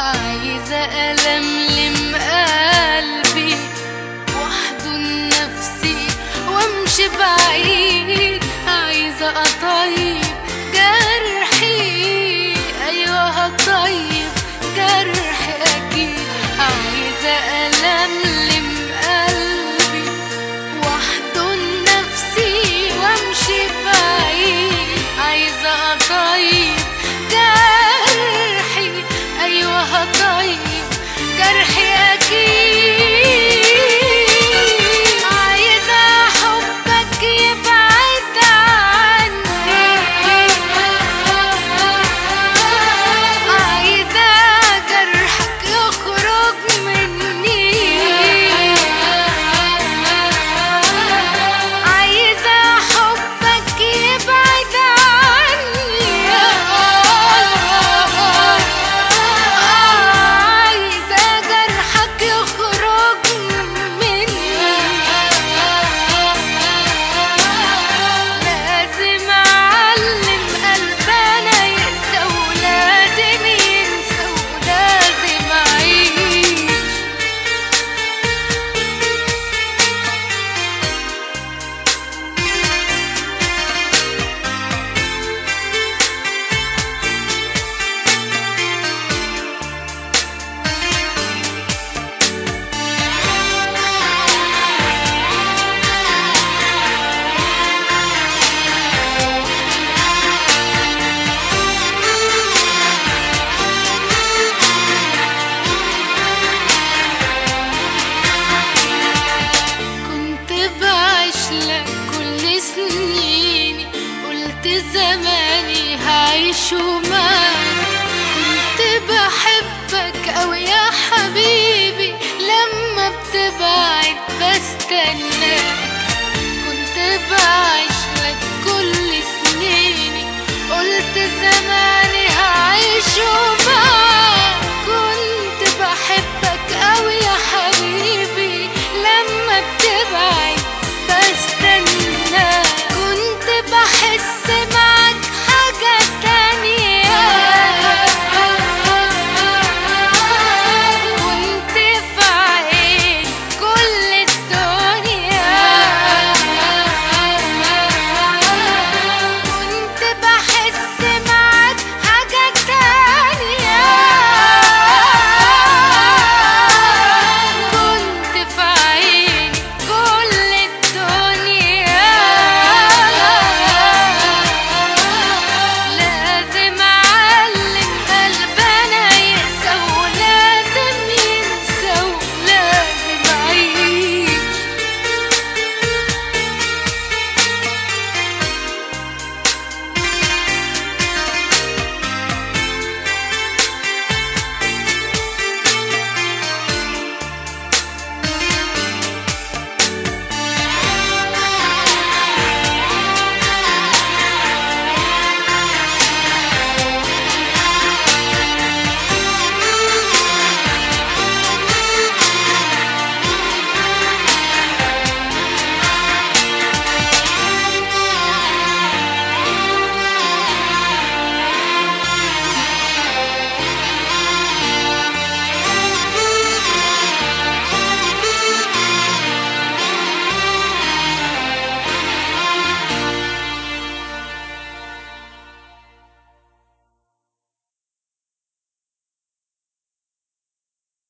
عايزة ألملم قلبي واحضن نفسي وامشي بعيد عايزة أطيب جرحي أيوة هطيب جرحي أكيد عايزة ألملم قلبي واحضن نفسي وامشي بعيد عايزة أطيب جرحي أيوة هطيب جرحي أكيد عايزة حبك يبعد عني عايزة جرحك يخرج مني عايزة حبك يبعد عني عايزة جرحك يخرج مني لازم أعلم قلبنا يقسى ولازم ينسى ولازم أعيش كنت بعيش لك كل سنيني قلت زماني هعيشه معاك كنت بحبك أوي يا حبيبي لما بتبعد بستناك كنت بعيش لك كل